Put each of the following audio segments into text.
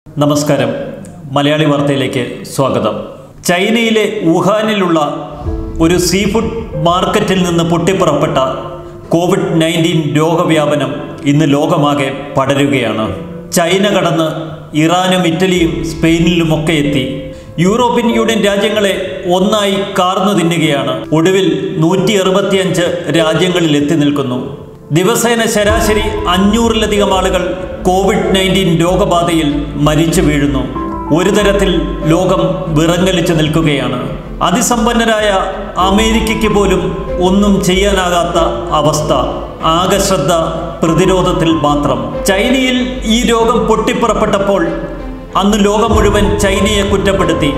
നമസ്കാരം മലയാളി വാർത്തയിലേക്ക് സ്വാഗതം ചൈനയിലെ വുഹാനിലുള്ള ഒരു സീ ഫുഡ് മാർക്കറ്റിൽ നിന്ന് പൊട്ടിപ്പുറപ്പെട്ട കോവിഡ് നയൻറ്റീൻ രോഗവ്യാപനം ഇന്ന് ലോകമാകെ പടരുകയാണ് ചൈന കടന്ന് ഇറാനും ഇറ്റലിയും സ്പെയിനിലുമൊക്കെ എത്തി യൂറോപ്യൻ യൂണിയൻ രാജ്യങ്ങളെ ഒന്നായി കാർന്നു തിന്നുകയാണ് ഒടുവിൽ നൂറ്റി അറുപത്തിയഞ്ച് രാജ്യങ്ങളിൽ എത്തി നിൽക്കുന്നു ദിവസേന ശരാശരി അഞ്ഞൂറിലധികം ആളുകൾ കോവിഡ് നയൻറ്റീൻ രോഗബാധയിൽ മരിച്ചു വീഴുന്നു ഒരു തരത്തിൽ ലോകം വിറങ്ങലിച്ചു നിൽക്കുകയാണ് അതിസമ്പന്നരായ അമേരിക്കയ്ക്ക് പോലും ഒന്നും ചെയ്യാനാകാത്ത അവസ്ഥ ആകെ ശ്രദ്ധ പ്രതിരോധത്തിൽ മാത്രം ചൈനയിൽ ഈ രോഗം പൊട്ടിപ്പുറപ്പെട്ടപ്പോൾ അന്ന് ലോകം മുഴുവൻ ചൈനയെ കുറ്റപ്പെടുത്തി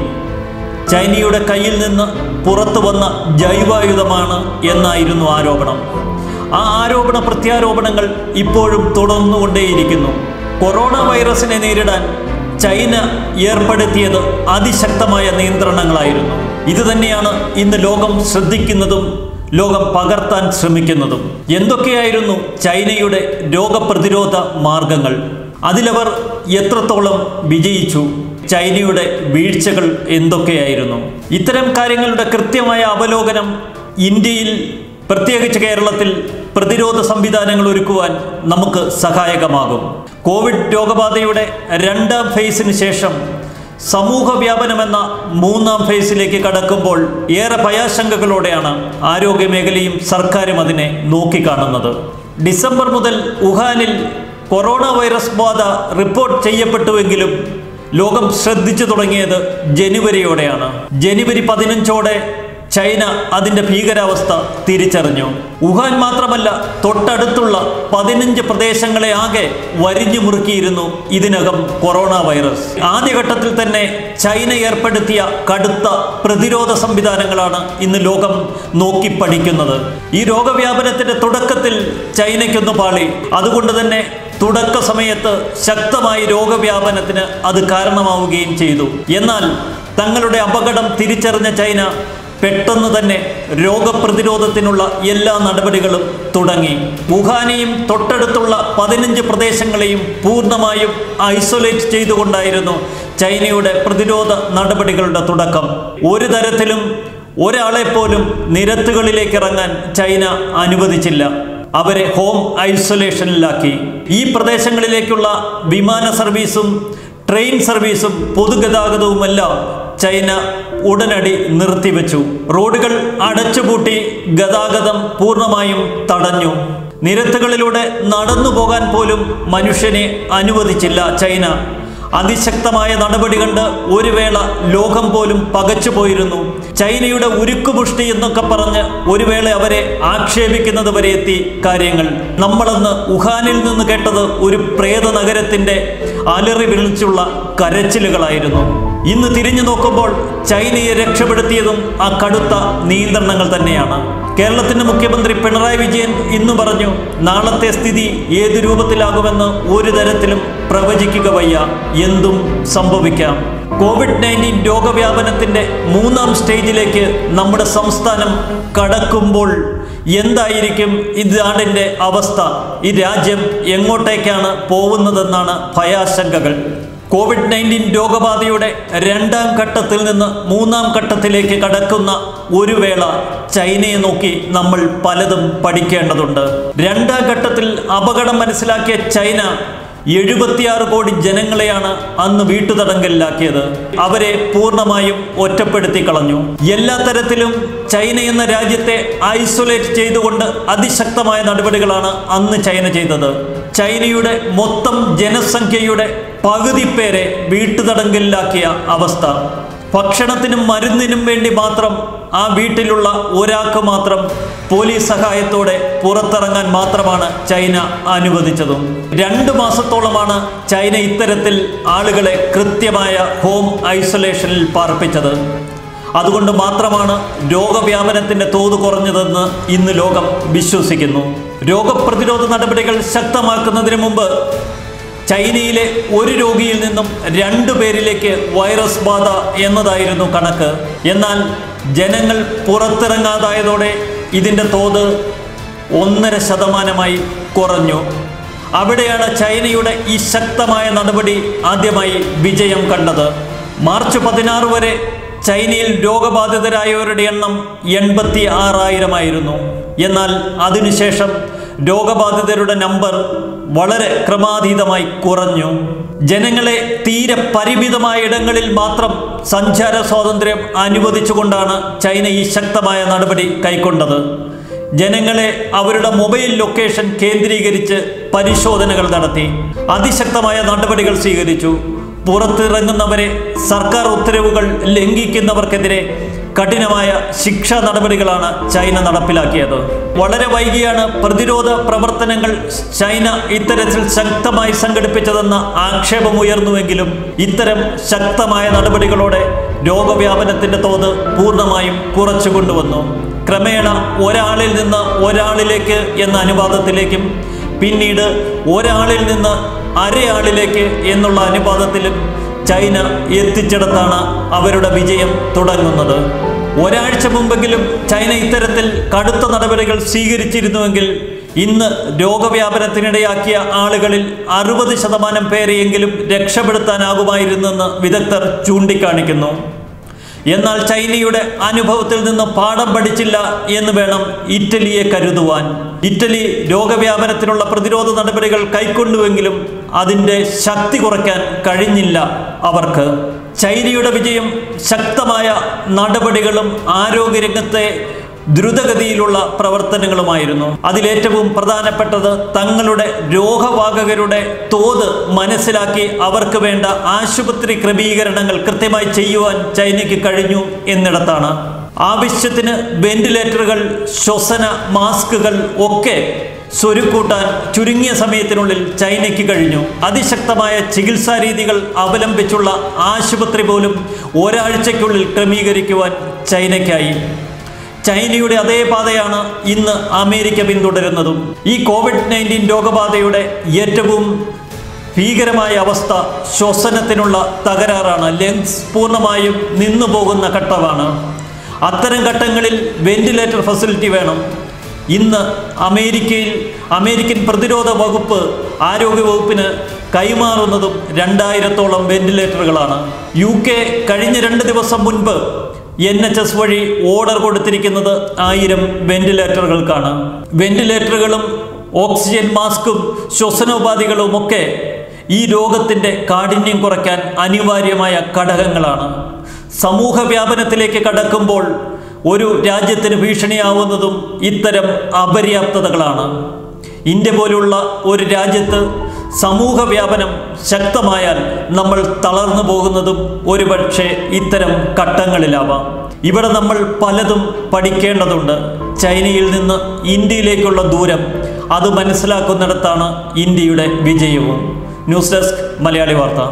ചൈനയുടെ കയ്യിൽ നിന്ന് പുറത്തു വന്ന ജൈവായുധമാണ് എന്നായിരുന്നു ആരോപണം ആ ആരോപണ പ്രത്യാരോപണങ്ങൾ ഇപ്പോഴും തുടർന്നുകൊണ്ടേയിരിക്കുന്നു കൊറോണ വൈറസിനെ നേരിടാൻ ചൈന ഏർപ്പെടുത്തിയത് അതിശക്തമായ നിയന്ത്രണങ്ങളായിരുന്നു ഇത് തന്നെയാണ് ഇന്ന് ലോകം ശ്രദ്ധിക്കുന്നതും ലോകം പകർത്താൻ ശ്രമിക്കുന്നതും എന്തൊക്കെയായിരുന്നു ചൈനയുടെ രോഗപ്രതിരോധ മാർഗങ്ങൾ അതിലവർ എത്രത്തോളം വിജയിച്ചു ചൈനയുടെ വീഴ്ചകൾ എന്തൊക്കെയായിരുന്നു ഇത്തരം കാര്യങ്ങളുടെ കൃത്യമായ അവലോകനം ഇന്ത്യയിൽ പ്രത്യേകിച്ച് കേരളത്തിൽ പ്രതിരോധ സംവിധാനങ്ങൾ ഒരുക്കുവാൻ നമുക്ക് സഹായകമാകും കോവിഡ് രോഗബാധയുടെ രണ്ടാം ഫേസിന് ശേഷം സമൂഹ വ്യാപനമെന്ന മൂന്നാം ഫേസിലേക്ക് കടക്കുമ്പോൾ ഏറെ ഭയാശങ്കകളോടെയാണ് ആരോഗ്യമേഖലയും സർക്കാരും അതിനെ നോക്കിക്കാണുന്നത് ഡിസംബർ മുതൽ വുഹാനിൽ കൊറോണ വൈറസ് ബാധ റിപ്പോർട്ട് ചെയ്യപ്പെട്ടുവെങ്കിലും ലോകം ശ്രദ്ധിച്ചു തുടങ്ങിയത് ജനുവരിയോടെയാണ് ജനുവരി പതിനഞ്ചോടെ ചൈന അതിന്റെ ഭീകരാവസ്ഥ തിരിച്ചറിഞ്ഞു വുഹാൻ മാത്രമല്ല തൊട്ടടുത്തുള്ള പതിനഞ്ച് പ്രദേശങ്ങളെ ആകെ വരിഞ്ഞു മുറുക്കിയിരുന്നു ഇതിനകം കൊറോണ വൈറസ് ആദ്യഘട്ടത്തിൽ തന്നെ ചൈന ഏർപ്പെടുത്തിയ കടുത്ത പ്രതിരോധ സംവിധാനങ്ങളാണ് ഇന്ന് ലോകം നോക്കി പഠിക്കുന്നത് ഈ രോഗവ്യാപനത്തിന്റെ തുടക്കത്തിൽ ചൈനയ്ക്കൊന്ന് പാളി അതുകൊണ്ട് തന്നെ തുടക്ക സമയത്ത് ശക്തമായ രോഗവ്യാപനത്തിന് അത് കാരണമാവുകയും ചെയ്തു എന്നാൽ തങ്ങളുടെ അപകടം തിരിച്ചറിഞ്ഞ ചൈന പെട്ടെന്ന് തന്നെ രോഗപ്രതിരോധത്തിനുള്ള എല്ലാ നടപടികളും തുടങ്ങി വുഹാനെയും തൊട്ടടുത്തുള്ള പതിനഞ്ച് പ്രദേശങ്ങളെയും പൂർണ്ണമായും ഐസൊലേറ്റ് ചെയ്തുകൊണ്ടായിരുന്നു ചൈനയുടെ പ്രതിരോധ നടപടികളുടെ തുടക്കം ഒരു തരത്തിലും ഒരാളെ പോലും നിരത്തുകളിലേക്ക് ഇറങ്ങാൻ ചൈന അനുവദിച്ചില്ല അവരെ ഹോം ഐസൊലേഷനിലാക്കി ഈ പ്രദേശങ്ങളിലേക്കുള്ള വിമാന സർവീസും ട്രെയിൻ സർവീസും പൊതുഗതാഗതവുമെല്ലാം ചൈന ഉടനടി നിർത്തിവെച്ചു റോഡുകൾ അടച്ചുപൂട്ടി ഗതാഗതം പൂർണ്ണമായും തടഞ്ഞു നിരത്തുകളിലൂടെ നടന്നു പോകാൻ പോലും മനുഷ്യനെ അനുവദിച്ചില്ല ചൈന അതിശക്തമായ നടപടി കണ്ട് ഒരു വേള ലോകം പോലും പകച്ചുപോയിരുന്നു ചൈനയുടെ ഉരുക്കുമുഷ്ടി എന്നൊക്കെ പറഞ്ഞ് ഒരു വേള അവരെ ആക്ഷേപിക്കുന്നത് വരെ എത്തി കാര്യങ്ങൾ നമ്മളന്ന് വുഹാനിൽ നിന്ന് കേട്ടത് ഒരു പ്രേത നഗരത്തിന്റെ അലറി വിളിച്ചുള്ള കരച്ചിലുകളായിരുന്നു ഇന്ന് തിരിഞ്ഞു നോക്കുമ്പോൾ ചൈനയെ രക്ഷപ്പെടുത്തിയതും ആ കടുത്ത നിയന്ത്രണങ്ങൾ തന്നെയാണ് കേരളത്തിന്റെ മുഖ്യമന്ത്രി പിണറായി വിജയൻ ഇന്ന് പറഞ്ഞു നാളത്തെ സ്ഥിതി ഏത് രൂപത്തിലാകുമെന്ന് ഒരു തരത്തിലും പ്രവചിക്കുക വയ്യ എന്തും സംഭവിക്കാം കോവിഡ് നയൻറ്റീൻ രോഗവ്യാപനത്തിന്റെ മൂന്നാം സ്റ്റേജിലേക്ക് നമ്മുടെ സംസ്ഥാനം കടക്കുമ്പോൾ എന്തായിരിക്കും ഈ നാടിൻ്റെ അവസ്ഥ ഈ രാജ്യം എങ്ങോട്ടേക്കാണ് പോകുന്നതെന്നാണ് ഭയാശങ്കകൾ കോവിഡ് നയൻറ്റീൻ രോഗബാധയുടെ രണ്ടാം ഘട്ടത്തിൽ നിന്ന് മൂന്നാം ഘട്ടത്തിലേക്ക് കടക്കുന്ന ഒരു വേള ചൈനയെ നോക്കി നമ്മൾ പലതും പഠിക്കേണ്ടതുണ്ട് രണ്ടാം ഘട്ടത്തിൽ അപകടം മനസ്സിലാക്കിയ ചൈന എഴുപത്തിയാറ് കോടി ജനങ്ങളെയാണ് അന്ന് വീട്ടുതടങ്കലിലാക്കിയത് അവരെ പൂർണ്ണമായും ഒറ്റപ്പെടുത്തി കളഞ്ഞു എല്ലാ തരത്തിലും ചൈന എന്ന രാജ്യത്തെ ഐസൊലേറ്റ് ചെയ്തുകൊണ്ട് അതിശക്തമായ നടപടികളാണ് അന്ന് ചൈന ചെയ്തത് ചൈനയുടെ മൊത്തം ജനസംഖ്യയുടെ പകുതി പേരെ വീട്ടുതടങ്കലിലാക്കിയ അവസ്ഥ ഭക്ഷണത്തിനും മരുന്നിനും വേണ്ടി മാത്രം ആ വീട്ടിലുള്ള ഒരാൾക്ക് മാത്രം പോലീസ് സഹായത്തോടെ പുറത്തിറങ്ങാൻ മാത്രമാണ് ചൈന അനുവദിച്ചതും രണ്ടു മാസത്തോളമാണ് ചൈന ഇത്തരത്തിൽ ആളുകളെ കൃത്യമായ ഹോം ഐസൊലേഷനിൽ പാർപ്പിച്ചത് അതുകൊണ്ട് മാത്രമാണ് രോഗവ്യാപനത്തിന്റെ തോത് കുറഞ്ഞതെന്ന് ഇന്ന് ലോകം വിശ്വസിക്കുന്നു രോഗപ്രതിരോധ നടപടികൾ ശക്തമാക്കുന്നതിന് മുമ്പ് ചൈനയിലെ ഒരു രോഗിയിൽ നിന്നും രണ്ടു പേരിലേക്ക് വൈറസ് ബാധ എന്നതായിരുന്നു കണക്ക് എന്നാൽ ജനങ്ങൾ പുറത്തിറങ്ങാതായതോടെ ഇതിൻ്റെ തോത് ഒന്നര ശതമാനമായി കുറഞ്ഞു അവിടെയാണ് ചൈനയുടെ ഈ ശക്തമായ നടപടി ആദ്യമായി വിജയം കണ്ടത് മാർച്ച് പതിനാറ് വരെ ചൈനയിൽ രോഗബാധിതരായവരുടെ എണ്ണം എൺപത്തി ആറായിരമായിരുന്നു എന്നാൽ അതിനുശേഷം രോഗബാധിതരുടെ നമ്പർ വളരെ ക്രമാതീതമായി കുറഞ്ഞു ജനങ്ങളെ തീരെ പരിമിതമായ ഇടങ്ങളിൽ മാത്രം സഞ്ചാര സ്വാതന്ത്ര്യം അനുവദിച്ചുകൊണ്ടാണ് ചൈന ഈ ശക്തമായ നടപടി കൈക്കൊണ്ടത് ജനങ്ങളെ അവരുടെ മൊബൈൽ ലൊക്കേഷൻ കേന്ദ്രീകരിച്ച് പരിശോധനകൾ നടത്തി അതിശക്തമായ നടപടികൾ സ്വീകരിച്ചു പുറത്തിറങ്ങുന്നവരെ സർക്കാർ ഉത്തരവുകൾ ലംഘിക്കുന്നവർക്കെതിരെ കഠിനമായ ശിക്ഷാ നടപടികളാണ് ചൈന നടപ്പിലാക്കിയത് വളരെ വൈകിയാണ് പ്രതിരോധ പ്രവർത്തനങ്ങൾ ചൈന ഇത്തരത്തിൽ ശക്തമായി സംഘടിപ്പിച്ചതെന്ന ആക്ഷേപമുയർന്നുവെങ്കിലും ഇത്തരം ശക്തമായ നടപടികളോടെ രോഗവ്യാപനത്തിന്റെ തോത് പൂർണ്ണമായും കുറച്ചു കൊണ്ടുവന്നു ക്രമേണ ഒരാളിൽ നിന്ന് ഒരാളിലേക്ക് എന്ന അനുപാതത്തിലേക്കും പിന്നീട് ഒരാളിൽ നിന്ന് അരയാളിലേക്ക് എന്നുള്ള അനുപാതത്തിലും ചൈന എത്തിച്ചിടത്താണ് അവരുടെ വിജയം തുടങ്ങുന്നത് ഒരാഴ്ച മുമ്പെങ്കിലും ചൈന ഇത്തരത്തിൽ കടുത്ത നടപടികൾ സ്വീകരിച്ചിരുന്നുവെങ്കിൽ ഇന്ന് രോഗവ്യാപനത്തിനിടയാക്കിയ ആളുകളിൽ അറുപത് ശതമാനം പേരെയെങ്കിലും രക്ഷപ്പെടുത്താനാകുമായിരുന്നെന്ന് വിദഗ്ധർ ചൂണ്ടിക്കാണിക്കുന്നു എന്നാൽ ചൈനയുടെ അനുഭവത്തിൽ നിന്ന് പാഠം പഠിച്ചില്ല എന്ന് വേണം ഇറ്റലിയെ കരുതുവാൻ ഇറ്റലി രോഗവ്യാപനത്തിനുള്ള പ്രതിരോധ നടപടികൾ കൈക്കൊണ്ടുവെങ്കിലും അതിൻ്റെ ശക്തി കുറയ്ക്കാൻ കഴിഞ്ഞില്ല അവർക്ക് ചൈനയുടെ വിജയം ശക്തമായ നടപടികളും ആരോഗ്യരംഗത്തെ ദ്രുതഗതിയിലുള്ള പ്രവർത്തനങ്ങളുമായിരുന്നു അതിലേറ്റവും പ്രധാനപ്പെട്ടത് തങ്ങളുടെ രോഗവാഹകരുടെ തോത് മനസ്സിലാക്കി അവർക്ക് വേണ്ട ആശുപത്രി ക്രമീകരണങ്ങൾ കൃത്യമായി ചെയ്യുവാൻ ചൈനയ്ക്ക് കഴിഞ്ഞു എന്നിടത്താണ് ആവശ്യത്തിന് വെന്റിലേറ്ററുകൾ ശ്വസന മാസ്കുകൾ ഒക്കെ സ്വരുക്കൂട്ടാൻ ചുരുങ്ങിയ സമയത്തിനുള്ളിൽ ചൈനയ്ക്ക് കഴിഞ്ഞു അതിശക്തമായ ചികിത്സാ രീതികൾ അവലംബിച്ചുള്ള ആശുപത്രി പോലും ഒരാഴ്ചയ്ക്കുള്ളിൽ ക്രമീകരിക്കുവാൻ ചൈനയ്ക്കായി ചൈനയുടെ അതേ പാതയാണ് ഇന്ന് അമേരിക്ക പിന്തുടരുന്നതും ഈ കോവിഡ് നയൻറ്റീൻ രോഗബാധയുടെ ഏറ്റവും ഭീകരമായ അവസ്ഥ ശ്വസനത്തിനുള്ള തകരാറാണ് ലങ്സ് പൂർണ്ണമായും നിന്നു പോകുന്ന ഘട്ടമാണ് അത്തരം ഘട്ടങ്ങളിൽ വെന്റിലേറ്റർ ഫെസിലിറ്റി വേണം ഇന്ന് അമേരിക്കയിൽ അമേരിക്കൻ പ്രതിരോധ വകുപ്പ് ആരോഗ്യ വകുപ്പിന് കൈമാറുന്നതും രണ്ടായിരത്തോളം വെന്റിലേറ്ററുകളാണ് യു കെ കഴിഞ്ഞ രണ്ട് ദിവസം മുൻപ് എൻ എച്ച് എസ് വഴി ഓർഡർ കൊടുത്തിരിക്കുന്നത് ആയിരം വെന്റിലേറ്ററുകൾക്കാണ് വെന്റിലേറ്ററുകളും ഓക്സിജൻ മാസ്കും ശ്വസനോപാധികളും ഒക്കെ ഈ രോഗത്തിൻ്റെ കാഠിന്യം കുറയ്ക്കാൻ അനിവാര്യമായ ഘടകങ്ങളാണ് സമൂഹ വ്യാപനത്തിലേക്ക് കടക്കുമ്പോൾ ഒരു രാജ്യത്തിന് ഭീഷണിയാവുന്നതും ഇത്തരം അപര്യാപ്തതകളാണ് ഇന്ത്യ പോലുള്ള ഒരു രാജ്യത്ത് സമൂഹ വ്യാപനം ശക്തമായാൽ നമ്മൾ തളർന്നു പോകുന്നതും ഒരുപക്ഷെ ഇത്തരം ഘട്ടങ്ങളിലാവാം ഇവിടെ നമ്മൾ പലതും പഠിക്കേണ്ടതുണ്ട് ചൈനയിൽ നിന്ന് ഇന്ത്യയിലേക്കുള്ള ദൂരം അത് മനസ്സിലാക്കുന്നിടത്താണ് ഇന്ത്യയുടെ വിജയവും ന്യൂസ് ഡെസ്ക് മലയാളി വാർത്ത